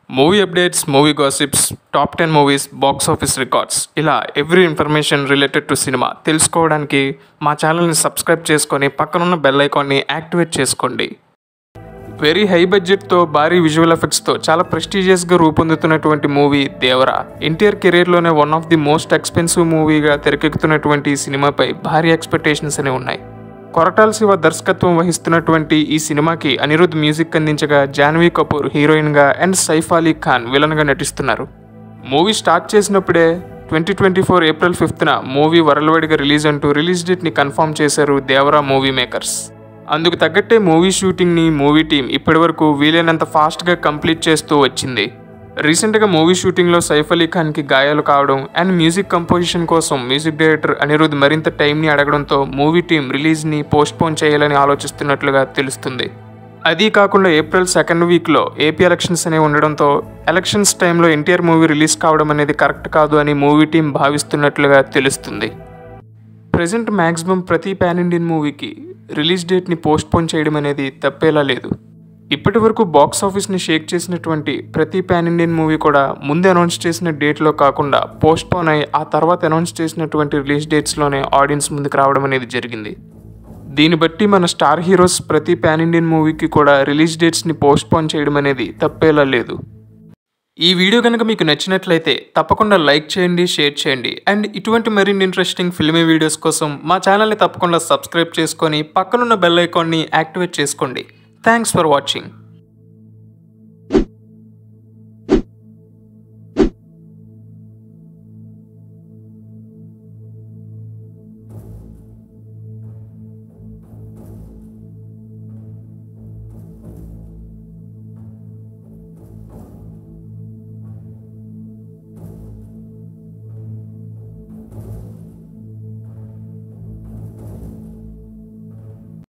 movie updates movie gossips top ten movies box office records ఇలా every information related to cinema తెలుసుకోవడానికి మా ఛానల్ని subscribe చేసుకొని పక్కనున్న బెల్ ఐకాన్ని యాక్టివేట్ చేసుకోండి వెరీ హై బడ్జెట్తో భారీ విజువల్ ఎఫెక్ట్స్తో చాలా ప్రెస్టీజియస్గా రూపొందుతున్నటువంటి మూవీ దేవరా ఎన్టీఆర్ కెరీర్లోనే one of the most expensive మూవీగా తెరకెక్కుతున్నటువంటి ఈ సినిమాపై భారీ ఎక్స్పెక్టేషన్స్ అనేవి ఉన్నాయి కొరటాల శివ దర్శకత్వం వహిస్తున్నటువంటి ఈ సినిమాకి అనిరుద్ మ్యూజిక్ అందించగా జాన్వీ కపూర్ హీరోయిన్గా అండ్ సైఫ్ అలీ ఖాన్ విలన్గా నటిస్తున్నారు మూవీ స్టార్ట్ చేసినప్పుడే ట్వంటీ ట్వంటీ ఫోర్ ఏప్రిల్ ఫిఫ్త్న మూవీ వరల్డ్ రిలీజ్ అంటూ రిలీజ్ డేట్ని కన్ఫర్మ్ చేశారు దేవరా మూవీ మేకర్స్ అందుకు తగ్గట్టే మూవీ షూటింగ్ని మూవీ టీం ఇప్పటివరకు వీలైనంత ఫాస్ట్గా కంప్లీట్ చేస్తూ వచ్చింది రీసెంట్గా మూవీ షూటింగ్లో సైఫ్ అలీ ఖాన్కి గాయాలు కావడం అండ్ మ్యూజిక్ కంపోజిషన్ కోసం మ్యూజిక్ డైరెక్టర్ అనిరుద్ మరింత టైంని అడగడంతో మూవీ టీం రిలీజ్ని పోస్ట్పోన్ చేయాలని ఆలోచిస్తున్నట్లుగా తెలుస్తుంది అదీ కాకుండా ఏప్రిల్ సెకండ్ వీక్లో ఏపీ ఎలక్షన్స్ అనేవి ఉండడంతో ఎలక్షన్స్ టైంలో ఎన్టీఆర్ మూవీ రిలీజ్ కావడం అనేది కరెక్ట్ కాదు అని మూవీ టీం భావిస్తున్నట్లుగా తెలుస్తుంది ప్రజెంట్ మ్యాక్సిమం ప్రతి పాన్ ఇండియన్ మూవీకి రిలీజ్ డేట్ని పోస్ట్పోన్ చేయడం అనేది తప్పేలా లేదు ఇప్పటి వరకు బాక్స్ ఆఫీస్ని షేక్ చేసినటువంటి ప్రతి పాన్ ఇండియన్ మూవీ కూడా ముందు అనౌన్స్ చేసిన డేట్లో కాకుండా పోస్ట్పోన్ అయి ఆ తర్వాత అనౌన్స్ చేసినటువంటి రిలీజ్ డేట్స్లోనే ఆడియన్స్ ముందుకు రావడం అనేది జరిగింది దీన్ని బట్టి మన స్టార్ హీరోస్ ప్రతి పాన్ ఇండియన్ మూవీకి కూడా రిలీజ్ డేట్స్ని పోస్ట్పోన్ చేయడం అనేది తప్పేలా లేదు ఈ వీడియో కనుక మీకు నచ్చినట్లయితే తప్పకుండా లైక్ చేయండి షేర్ చేయండి అండ్ ఇటువంటి మరిన్ని ఇంట్రెస్టింగ్ ఫిల్మీ వీడియోస్ కోసం మా ఛానల్ని తప్పకుండా సబ్స్క్రైబ్ చేసుకొని పక్కనున్న బెల్ ఐకాన్ని యాక్టివేట్ చేసుకోండి థ్యాంక్స్ ఫర్ వాచింగ్